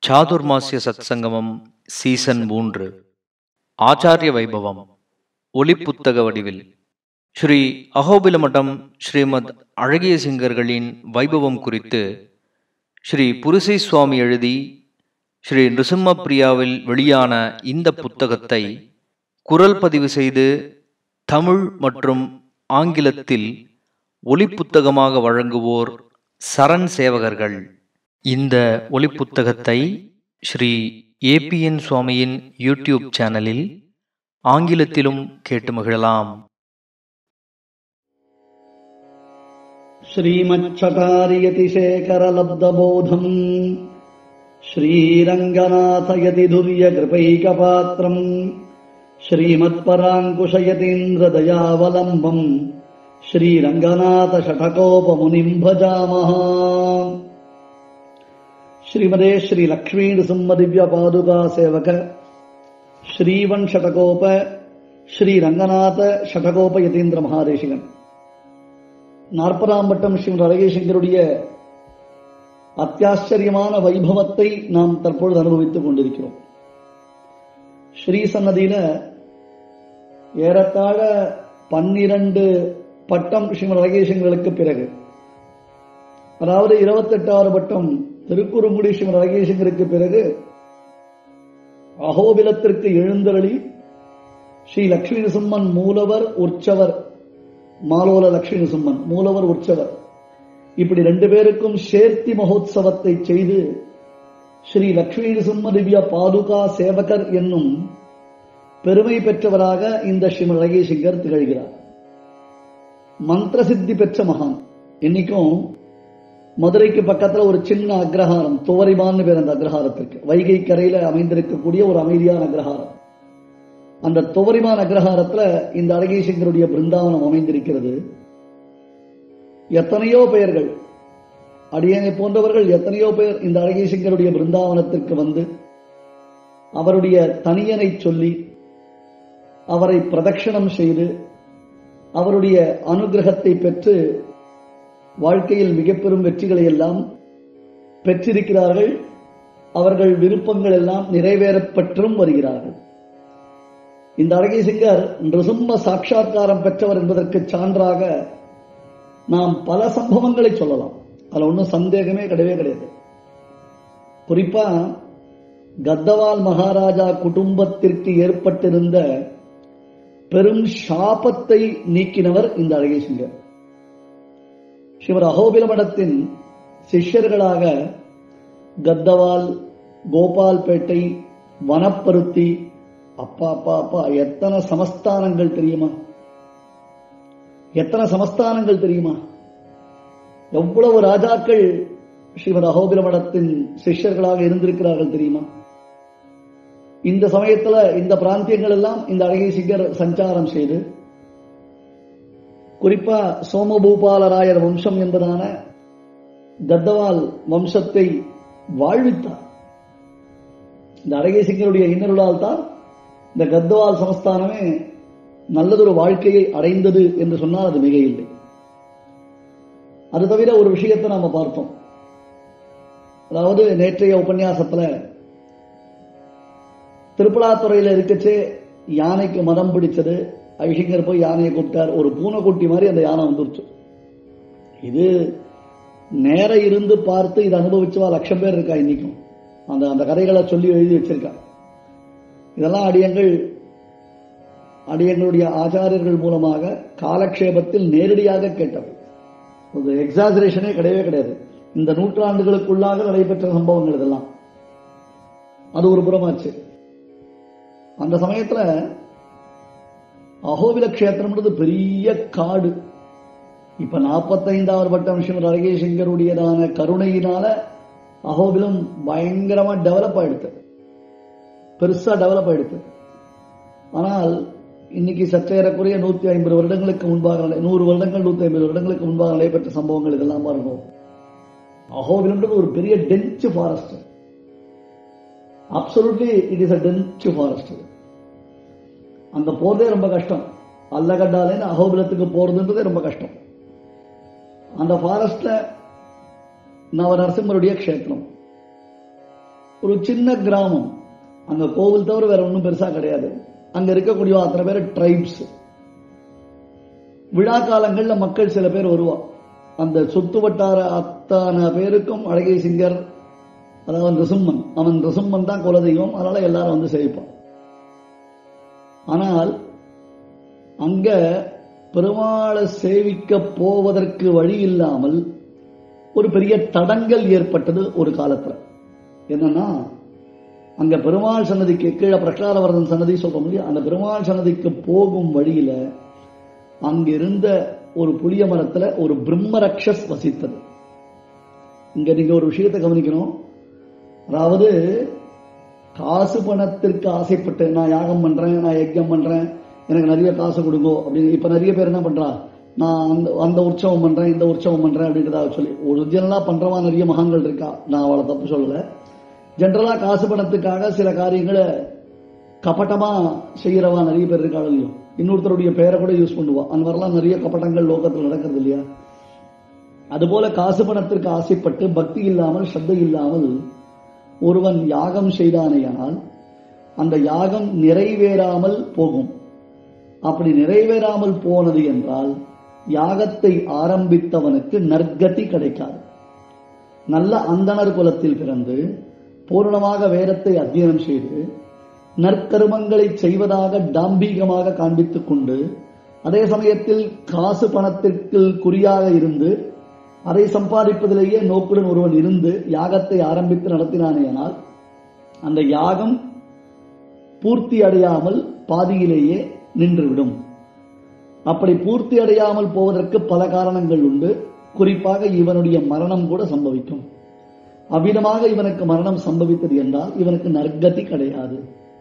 Chaturmasya சத்சங்கமம் season மூன்று ஆச்சாரிய வைபவம் ஒளிப்புத்தக வடிவில் ஸ்ரீ அகோபிலமட்டம் ஸ்ரீமத் அழகிய சிங்கர்களின் வைபவம் குறித்து ஸ்ரீ புருசை சுவாமி எழுதி ஸ்ரீ நிருசிம்ம பிரியாவில் வெளியான இந்த புத்தகத்தை குரல் பதிவு செய்து தமிழ் மற்றும் ஆங்கிலத்தில் ஒளிப்புத்தகமாக வழங்குவோர் சரண் சேவகர்கள் இந்த ஒளிப்புத்தகத்தை ஸ்ரீ ஏபிஎன் சுவாமியின் யூடியூப் சேனலில் ஆங்கிலத்திலும் கேட்டு மகிழலாம் श्रीमच्छटारियतिशेखरलब्धबोधम् श्रीरङ्गनाथयति धुर्यकृपैकपात्रम् श्रीमत्पराङ्कुशयतीन्द्रदयावलम्बम् श्रीरङ्गनाथषठकोपमुनिम् भजामः श्रीमदे श्रीलक्ष्मीनृसिंहदिव्यपादुका सेवक श्रीवन् षटकोप श्रीरङ्गनाथ षटकोप यतीन्द्र महादेशिकन् நாற்பதாம் வட்டம் ஸ்ரீ ரகேசங்கருடைய அத்தியாச்சரியமான வைபவத்தை நாம் தற்பொழுது அனுபவித்துக் கொண்டிருக்கிறோம் ஸ்ரீ சன்னதியில ஏறத்தாழ பன்னிரண்டு பட்டம் ஸ்ரீமத் ரகேசங்களுக்கு பிறகு அதாவது இருபத்தெட்டாறு பட்டம் திருக்குறுங்குடி ஸ்ரீமத் ரகேசங்கருக்கு பிறகு அகோபிலத்திற்கு எழுந்தருளி ஸ்ரீ லட்சுமி நரசிம்மன் மூலவர் உற்சவர் மாலோல லட்சுமி நரசிம்மன் மூலவர் உற்சவர் இப்படி ரெண்டு பேருக்கும் சேர்த்தி மகோத்சவத்தை செய்து ஸ்ரீ லட்சுமி நரசிம்ம திவ்ய பாதுகா சேவகர் என்னும் பெருமை பெற்றவராக இந்த ஸ்ரீமத் ரகேசிங்கர் திகழ்கிறார் மந்திர சித்தி பெற்ற மகான் இன்னைக்கும் மதுரைக்கு பக்கத்துல ஒரு சின்ன அக்ரஹாரம் துவரிமான்னு பேர் அந்த அக்ரஹாரத்திற்கு வைகை கரையில அமைந்திருக்கக்கூடிய ஒரு அமைதியான அக்ரஹாரம் அந்த துவரிமான் அக்ரஹாரத்துல இந்த அழகேசங்கருடைய பிருந்தாவனம் அமைந்திருக்கிறது எத்தனையோ பெயர்கள் அடியனை போன்றவர்கள் எத்தனையோ பேர் இந்த அழகேசங்கருடைய பிருந்தாவனத்திற்கு வந்து அவருடைய தனியனை சொல்லி அவரை பிரதட்சணம் செய்து அவருடைய அனுகிரகத்தை பெற்று வாழ்க்கையில் மிக பெரும் வெற்றிகளை எல்லாம் பெற்றிருக்கிறார்கள் அவர்கள் விருப்பங்கள் எல்லாம் நிறைவேறப்பெற்றும் வருகிறார்கள் இந்த அழகேசிங்கர் நிருசிம்ம சாட்சா்காரம் பெற்றவர் என்பதற்கு சான்றாக நாம் பல சம்பவங்களை சொல்லலாம் அதுல ஒன்றும் சந்தேகமே கிடையவே கிடையாது குறிப்பா கத்தவால் மகாராஜா குடும்பத்திற்கு ஏற்பட்டிருந்த பெரும் சாபத்தை நீக்கினவர் இந்த அழகேசிங்கர் சிவர் அகோபில மடத்தின் சிஷ்யர்களாக கத்தவால் கோபால்பேட்டை வனப்பருத்தி அப்பா அப்பா அப்பா எத்தனை சமஸ்தானங்கள் தெரியுமா எத்தனை சமஸ்தானங்கள் தெரியுமா எவ்வளவு ராஜாக்கள் ஸ்ரீமத் அகோபில மடத்தின் சிஷ்யர்களாக இருந்திருக்கிறார்கள் தெரியுமா இந்த சமயத்துல இந்த பிராந்தியங்கள் எல்லாம் இந்த அழகை சிங்கர் சஞ்சாரம் செய்து குறிப்பா சோமபூபாலராயர் வம்சம் என்பதான கத்தவால் வம்சத்தை வாழ்வித்தார் இந்த அழகேசிங்கருடைய இன்னருளால் தான் இந்த கத்வால் சமஸ்தானமே நல்லதொரு வாழ்க்கையை அடைந்தது என்று சொன்னால் அது மிக இல்லை அது தவிர ஒரு விஷயத்தை நாம பார்த்தோம் அதாவது நேற்றைய உபன்யாசத்துல திருப்பலாத்துறையில இருக்கச்சே யானைக்கு மதம் பிடிச்சது ஐஷிங்கர் போய் யானையை கூப்பிட்டார் ஒரு பூனைக்குட்டி மாதிரி அந்த யானை வந்துருச்சு இது நேர இருந்து பார்த்து இதை அனுபவிச்சவா லட்சம் பேர் இருக்கா இன்னைக்கும் அந்த அந்த கதைகளை சொல்லி எழுதி வச்சிருக்கா இதெல்லாம் அடியங்கள் அடியங்களுடைய ஆச்சாரியர்கள் மூலமாக காலக்ஷேபத்தில் நேரடியாக கேட்டவை ஒரு எக்ஸாசரேஷனே கிடையவே கிடையாது இந்த நூற்றாண்டுகளுக்குள்ளாக நடைபெற்ற சம்பவங்கள் இதெல்லாம் அது ஒரு புறமாச்சு அந்த சமயத்துல அகோபில கஷேத்திரம்ன்றது பெரிய காடு இப்ப நாற்பத்தைந்தாவது வட்டம் ஸ்ரீமத் அழகேசிங்கருடையதான கருணையினால அகோபிலம் பயங்கரமா டெவலப் ஆயிடுத்து பெருசா டெவலப் ஆயிடுச்சு ஆனால் இன்னைக்கு சற்றேறக்குறைய நூத்தி ஐம்பது வருடங்களுக்கு முன்பாக நூறு வருடங்கள் நூத்தி ஐம்பது வருடங்களுக்கு முன்பாக நடைபெற்ற சம்பவங்கள் இதெல்லாம் பாருங்க அகோபிலம்ன்றது ஒரு பெரிய dense forest absolutely it is a dense forest அந்த போறதே ரொம்ப கஷ்டம் அல்லகட்டாலேன்னு அகோபிலத்துக்கு போறதுன்றதே ரொம்ப கஷ்டம் அந்த ஃபாரஸ்ட்ல நவ நரசிம்மருடைய க்ஷேத்திரம் ஒரு சின்ன கிராமம் அங்க கோவில் தவிர வேற ஒன்றும் பெருசா கிடையாது அங்க இருக்கக்கூடிய அத்தனை பேர் ட்ரைப்ஸ் விழா காலங்கள்ல மக்கள் சில பேர் வருவா அந்த சொத்து வட்டார அத்தனை பேருக்கும் அழகை சிங்கர் அதாவது ரிசும்மன் அவன் ரிசும்மன் தான் குலதெய்வம் அதனால எல்லாரும் வந்து சேவிப்பான் ஆனால் அங்க பெருமாளை சேவிக்க போவதற்கு வழி இல்லாமல் ஒரு பெரிய தடங்கல் ஏற்பட்டது ஒரு காலத்துல என்னன்னா அங்க பெருமாள் சன்னதிக்கு கீழே பிரகலாதவரதன் சன்னதி சொல்றோம் இல்லையா அந்த பெருமாள் சன்னதிக்கு போகும் வழியில அங்கிருந்த ஒரு புளிய மரத்துல ஒரு பிரம்மரக்ஷஸ் வசித்தது இங்க நீங்க ஒரு விஷயத்தை கவனிக்கணும் அதாவது காசு பணத்திற்கு ஆசைப்பட்டு நான் யாகம் பண்றேன் நான் யஜ்யம் பண்றேன் எனக்கு நிறைய காசு கொடுங்கோ அப்படின்னு இப்ப நிறைய பேர் என்ன பண்றா நான் அந்த அந்த உற்சவம் பண்றேன் இந்த உற்சவம் பண்றேன் அப்படின்றத சொல்லி ஒரிஜினலா பண்றவா நிறைய மகான்கள் இருக்கா நான் அவளை தப்பு சொல்லல ஜென்ரலா காசு பணத்துக்காக சில காரியங்களை கபட்டமா செய்யறவா நிறைய பேர் இருக்கா இல்லையோ இன்னொருத்தருடைய பெயரை கூட யூஸ் பண்ணுவா அந்த மாதிரிலாம் நிறைய கபட்டங்கள் லோகத்தில் நடக்கிறது இல்லையா அதுபோல காசு பணத்திற்கு ஆசைப்பட்டு பக்தி இல்லாமல் ஸ்ரத்தை இல்லாமல் ஒருவன் யாகம் செய்தானேயானால் அந்த யாகம் நிறைவேறாமல் போகும் அப்படி நிறைவேறாமல் போனது என்றால் யாகத்தை ஆரம்பித்தவனுக்கு நற்கதி கிடைக்காது நல்ல அந்தணர் குலத்தில் பிறந்து பூர்ணமாக வேதத்தை அத்தியனம் செய்து நற்கருமங்களை செய்வதாக டாம்பீகமாக காண்பித்துக் கொண்டு அதே சமயத்தில் காசு பணத்திற்கு குறியாக இருந்து அதை சம்பாதிப்பதிலேயே நோக்குடன் ஒருவன் இருந்து யாகத்தை ஆரம்பித்து நடத்தினானேயானால் அந்த யாகம் பூர்த்தி அடையாமல் பாதியிலேயே நின்றுவிடும் அப்படி பூர்த்தி அடையாமல் போவதற்கு பல காரணங்கள் உண்டு குறிப்பாக இவனுடைய மரணம் கூட சம்பவிக்கும் அவ்விதமாக இவனுக்கு மரணம் சம்பவித்தது என்றால் இவனுக்கு நற்கதி கிடையாது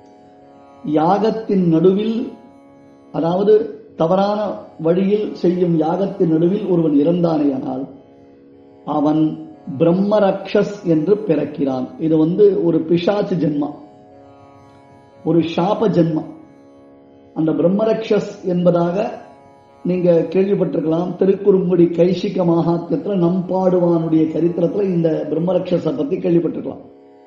யாகத்தின் நடுவில் அதாவது தவறான வழியில் செய்யும் யாகத்தின் நடுவில் ஒருவன் இறந்தானேயானால் அவன் பிரம்மரக்ஷஸ் என்று பிறக்கிறான் இது வந்து ஒரு பிசாச்சு ஜென்மா ஒரு சாப ஜென்மா அந்த பிரம்மரக்ஷஸ் என்பதாக நீங்க கேள்விப்பட்டிருக்கலாம் திருக்குறுங்குடி கைசிக மகாத்தியத்துல நம்பாடுவானுடைய சரித்திரத்துல இந்த பிரம்மரக்ஷஸ பத்தி கேள்விப்பட்டிருக்கலாம்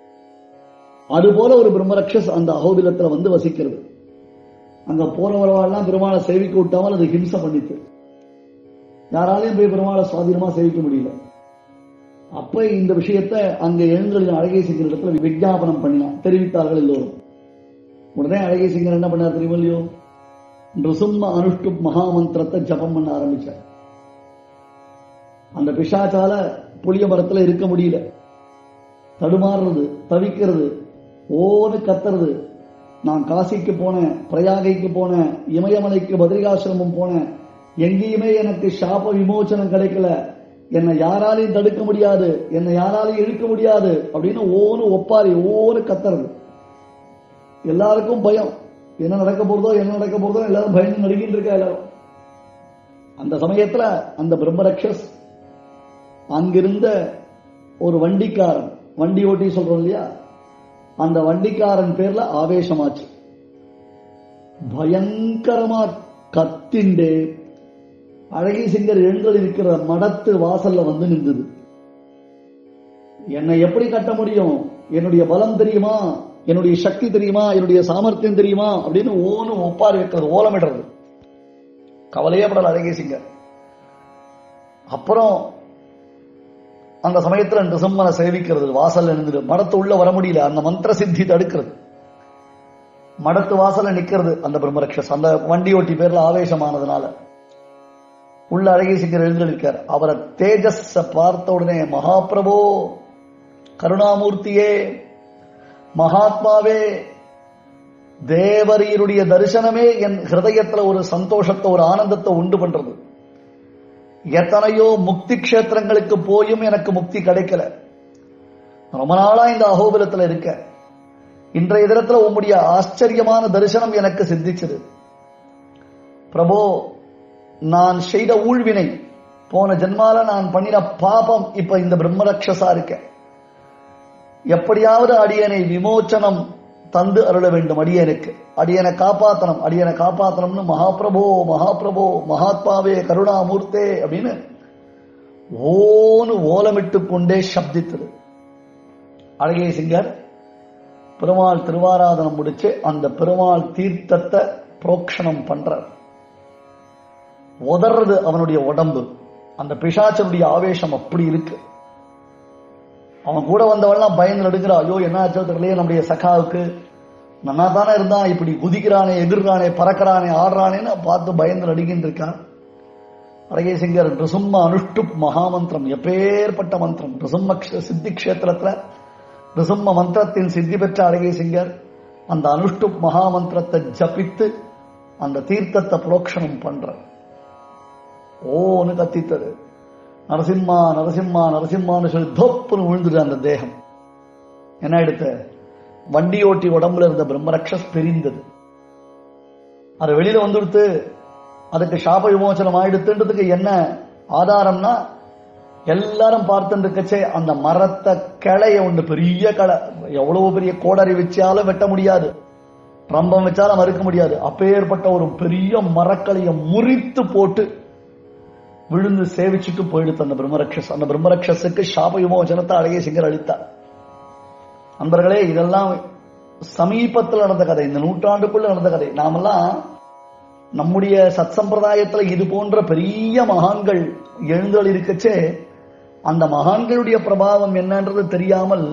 அதுபோல ஒரு பிரம்மரக்ஷஸ் அந்த அகோபிலத்துல வந்து வசிக்கிறது அங்க போறவரெல்லாம் பெருமாளை சேவிக்க விட்டாமல் அது ஹிம்சை பண்ணித்து யாராலையும் போய் பெருமாளை சுவாதீனமா சேவிக்க முடியல அப்ப இந்த விஷயத்தை அங்க எழுந்தொழில் அழகை சிங்கர் இடத்துல விஜாபனம் பண்ணினான் தெரிவித்தார்கள் எல்லோரும் உடனே அழகை சிங்கர் என்ன பண்ணார் தெரியுமா இல்லையோ நிருசும்ம அனுஷ்டு மகாமந்திரத்தை ஜபம் பண்ண ஆரம்பிச்சார் அந்த பிசாச்சால புளிய மரத்துல இருக்க முடியல தடுமாறுறது தவிக்கிறது ஓன்னு கத்துறது நான் காசிக்கு போனேன் பிரயாகைக்கு போனேன் இமயமலைக்கு பத்ரிகாசிரமம் போனேன் எங்கேயுமே எனக்கு சாப விமோச்சனம் கிடைக்கல என்னை யாராலையும் தடுக்க முடியாது என்னை யாராலையும் இழுக்க முடியாது அப்படின்னு ஓன்னு ஒப்பாரி ஓன்னு கத்துறது எல்லாருக்கும் பயம் என்ன நடக்க போறதோ என்ன நடக்க போறதோ எல்லாரும் பயந்து நடுங்கிட்டு இருக்கா எல்லாரும் அந்த சமயத்துல அந்த பிரம்மரக்ஷஸ் அங்கிருந்த ஒரு வண்டிக்காரன் வண்டி ஓட்டி சொல்றோம் இல்லையா அந்த வண்டிக்காரன் பேர்ல ஆவேசமாச்சு பயங்கரமா கத்திண்டு அழகி சிங்கர் எழுந்தல் இருக்கிற மடத்து வாசல்ல வந்து நின்றது என்னை எப்படி கட்ட முடியும் என்னுடைய பலம் தெரியுமா என்னுடைய சக்தி தெரியுமா என்னுடைய சாமர்த்தியம் தெரியுமா அப்படின்னு ஓனு ஒப்பாரி வைக்கிறது ஓலமிடுறது கவலையே படல அழகே சிங்கர் அப்புறம் அந்த சமயத்துல நிசம்மனை சேவிக்கிறது வாசல்ல நின்று மடத்து உள்ள வர முடியல அந்த மந்திர சித்தி தடுக்கிறது மடத்து வாசல்ல நிக்கிறது அந்த பிரம்மரக்ஷஸ் அந்த வண்டி ஓட்டி பேர்ல ஆவேசமானதுனால உள்ள அழகை சிங்கர் எழுந்திருக்கார் அவரை தேஜஸ் பார்த்த உடனே மகாபிரபோ கருணாமூர்த்தியே மகாத்மாவே தேவரீருடைய தரிசனமே என் ஹிருதயத்துல ஒரு சந்தோஷத்தை ஒரு ஆனந்தத்தை உண்டு பண்றது எத்தனையோ முக்தி கஷேத்திரங்களுக்கு போயும் எனக்கு முக்தி கிடைக்கல ரொம்ப நாளா இந்த அகோபலத்துல இருக்க இன்றைய தினத்துல உம்முடைய ஆச்சரியமான தரிசனம் எனக்கு சித்திச்சது பிரபோ நான் செய்த ஊழ்வினை போன ஜென்மால நான் பண்ணின பாபம் இப்ப இந்த பிரம்மரக்ஷசா இருக்க எப்படியாவது அடியனை விமோச்சனம் தந்து அருள வேண்டும் அடியனுக்கு அடியனை காப்பாத்தனம் அடியனை காப்பாத்தனம்னு மகாபிரபோ மகாபிரபோ மகாத்மாவே கருணாமூர்த்தே அப்படின்னு ஓன்னு ஓலமிட்டு கொண்டே சப்தித்தது அழகே சிங்கர் பெருமாள் திருவாராதனம் முடிச்சு அந்த பெருமாள் தீர்த்தத்தை புரோக்ஷணம் பண்றார் உதறது அவனுடைய உடம்பு அந்த பிசாச்சனுடைய ஆவேசம் அப்படி இருக்கு அவன் கூட வந்தவெல்லாம் பயந்து நடுங்கிறா ஐயோ என்ன ஆச்சோ தெரியலையே நம்முடைய சகாவுக்கு நன்னா தானே இருந்தான் இப்படி குதிக்கிறானே எதிர்றானே பறக்கிறானே ஆடுறானேன்னு பார்த்து பயந்து நடுங்கின்னு இருக்கான் அழகேசிங்கர் ரிசும்ம அனுஷ்டு மகாமந்திரம் எப்பேற்பட்ட மந்திரம் ரிசும்ம க்ஷ- சித்தி கஷேத்திரத்துல ரிசும்ம மந்திரத்தின் சித்தி பெற்ற அழகேசிங்கர் அந்த அனுஷ்டு மகாமந்திரத்தை ஜபித்து அந்த தீர்த்தத்தை புரோக்ஷணம் பண்ற ஓன்னு கத்தித்தது நரசிம்மா நரசிம்மா நரசிம்மான்னு சொல்லி தோப்புன்னு விழுந்துட்டு அந்த தேகம் என்ன எடுத்த வண்டி ஓட்டி உடம்புல இருந்த பிரம்மரக்ஷஸ் பிரிந்தது அது வெளியில வந்துடுத்து அதுக்கு சாப விமோசனம் ஆயிடுத்துன்றதுக்கு என்ன ஆதாரம்னா எல்லாரும் பார்த்துட்டு இருக்கச்சே அந்த மரத்தை கிளைய ஒன்று பெரிய களை எவ்வளவு பெரிய கோடரி வச்சாலும் வெட்ட முடியாது ரம்பம் வச்சாலும் மறுக்க முடியாது அப்பேற்பட்ட ஒரு பெரிய மரக்கலைய முறித்து போட்டு விழுந்து சேவிச்சுட்டு போயிடுத்து அந்த பிரம்மரக்ஷஸ் அந்த பிரம்மரக்ஷஸுக்கு சாப விமோசனத்தை அழகே சிங்கர் அளித்தார் நண்பர்களே இதெல்லாம் சமீபத்தில் நடந்த கதை இந்த நூற்றாண்டுக்குள்ள நடந்த கதை நாமெல்லாம் நம்முடைய சத் சம்பிரதாயத்துல இது போன்ற பெரிய மகான்கள் எழுந்தல் இருக்கச்சே அந்த மகான்களுடைய பிரபாவம் என்னன்றது தெரியாமல்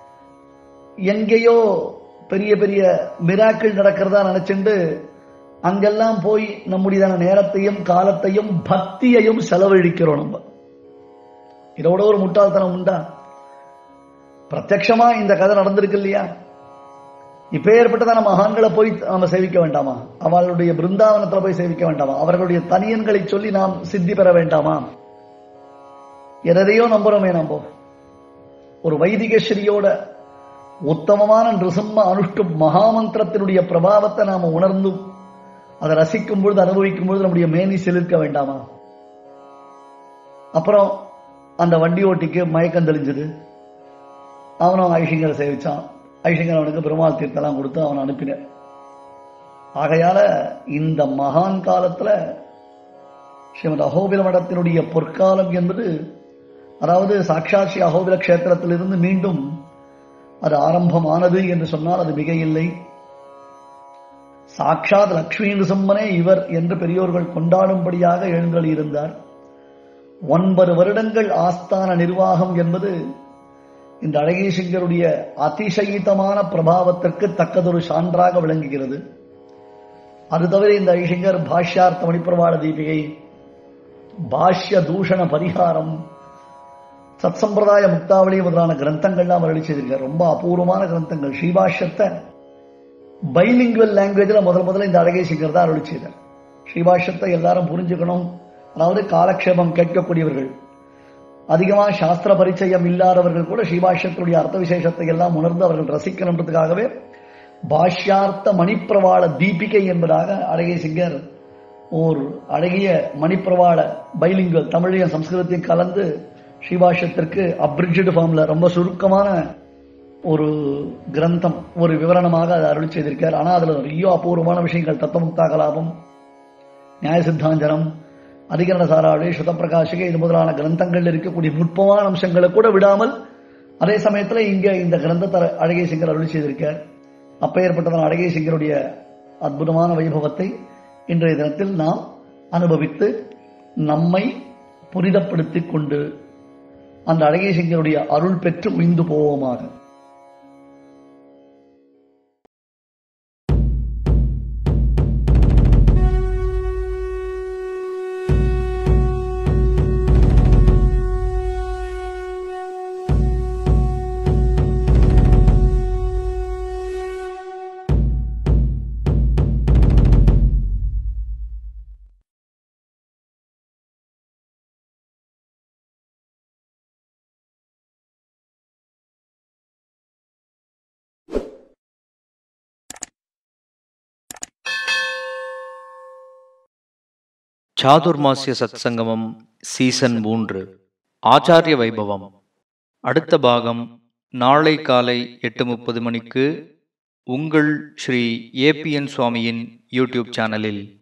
எங்கேயோ பெரிய பெரிய மிராக்கள் நடக்கிறதா நினைச்சுண்டு அங்கெல்லாம் போய் நம்முடையதான நேரத்தையும் காலத்தையும் பக்தியையும் செலவழிக்கிறோம் நம்ம இதோட ஒரு முட்டாள்தனம் உண்டா பிரத்யக்ஷமா இந்த கதை நடந்திருக்கு இல்லையா இப்ப ஏற்பட்டதான மகான்களை போய் நாம சேவிக்க வேண்டாமா அவளுடைய பிருந்தாவனத்துல போய் சேவிக்க வேண்டாமா அவர்களுடைய தனியன்களை சொல்லி நாம் சித்தி பெற வேண்டாமா எதையோ நம்புறோமே நம்ப ஒரு வைதிக ஸ்ரீயோட உத்தமமான நிருசிம்ம அனுஷ்டு மகாமந்திரத்தினுடைய பிரபாவத்தை நாம உணர்ந்து அதை ரசிக்கும் பொழுது அனுபவிக்கும் பொழுது நம்முடைய மேனி செலுக்க வேண்டாமா அப்புறம் அந்த வண்டி ஓட்டிக்கு மயக்கம் தெளிஞ்சது அவனும் ஐஷிங்கரை சேவிச்சான் ஐஷிங்கர் அவனுக்கு பெருமாள் தீர்த்தெல்லாம் கொடுத்து அவனை அனுப்பினார் ஆகையால இந்த மகான் காலத்துல ஸ்ரீமத் அகோபில மடத்தினுடைய பொற்காலம் என்பது அதாவது சாட்சாத் ஸ்ரீ அகோபில கஷேத்திரத்திலிருந்து மீண்டும் அது ஆரம்பமானது என்று சொன்னால் அது மிக இல்லை சாட்சாத் லக்ஷ்மி நிருசம்மனே இவர் என்று பெரியோர்கள் கொண்டாடும்படியாக எழுந்தருளி இருந்தார் ஒன்பது வருடங்கள் ஆஸ்தான நிர்வாகம் என்பது இந்த அழகேசிங்கருடைய அதிசயித்தமான பிரபாவத்திற்கு தக்கதொரு சான்றாக விளங்குகிறது அது தவிர இந்த ஐசிங்கர் பாஷ்யார்த்த மணிப்பிரவாள தீபிகை பாஷ்ய தூஷண பரிகாரம் சத் சம்பிரதாய முக்தாவளி முதலான கிரந்தங்கள்லாம் அவர் செய்திருக்கார் ரொம்ப அபூர்வமான கிரந்தங்கள் ஸ்ரீபாஷ்யத்தை பைலிங்குவல் லாங்குவேஜ்ல முதல் முதல்ல இந்த அழகேசிங்கர் தான் அருளி செய்தார் ஸ்ரீபாஷ்யத்தை எல்லாரும் புரிஞ்சுக்கணும் அதாவது காலக்ஷேபம் கேட்கக்கூடியவர்கள் அதிகமா சாஸ்திர பரிச்சயம் இல்லாதவர்கள் கூட ஸ்ரீபாஷ்யத்தினுடைய அர்த்த விசேஷத்தை எல்லாம் உணர்ந்து அவர்கள் ரசிக்கணுன்றதுக்காகவே பாஷ்யார்த்த மணிப்பிரவாள தீபிகை என்பதாக அழகிய சிங்கர் ஒரு அழகிய மணிப்பிரவாள பைலிங்குவல் தமிழையும் சம்ஸ்கிருதத்தையும் கலந்து ஸ்ரீபாஷ்யத்திற்கு அப்ரிஜிடு ஃபார்ம்ல ரொம்ப சுருக்கமான ஒரு கிரந்தம் ஒரு விவரணமாக அதை அருள் செய்திருக்கார் ஆனா அதுல நிறைய அபூர்வமான விஷயங்கள் தத்துவமுக்தா கலாபம் நியாய சித்தாஞ்சனம் அதிகரண சாராவளி சுதப்பிரகாஷிகை இது முதலான கிரந்தங்கள் இருக்கக்கூடிய நுட்பமான அம்சங்களை கூட விடாமல் அதே சமயத்துல இங்க இந்த கிரந்தத்தை அழகே சிங்கர் அருள் செய்திருக்கார் அப்பேற்பட்டதான அழகே சிங்கருடைய அற்புதமான வைபவத்தை இன்றைய தினத்தில் நாம் அனுபவித்து நம்மை புரிதப்படுத்திக் கொண்டு அந்த அழகே சிங்கருடைய அருள் பெற்று உய்ந்து போவோமாக சாதுர்மாசிய சத்சங்கமம் சீசன் மூன்று ஆச்சாரிய வைபவம் அடுத்த பாகம் நாளை காலை எட்டு முப்பது மணிக்கு உங்கள் ஸ்ரீ ஏபிஎன் சுவாமியின் யூடியூப் சேனலில்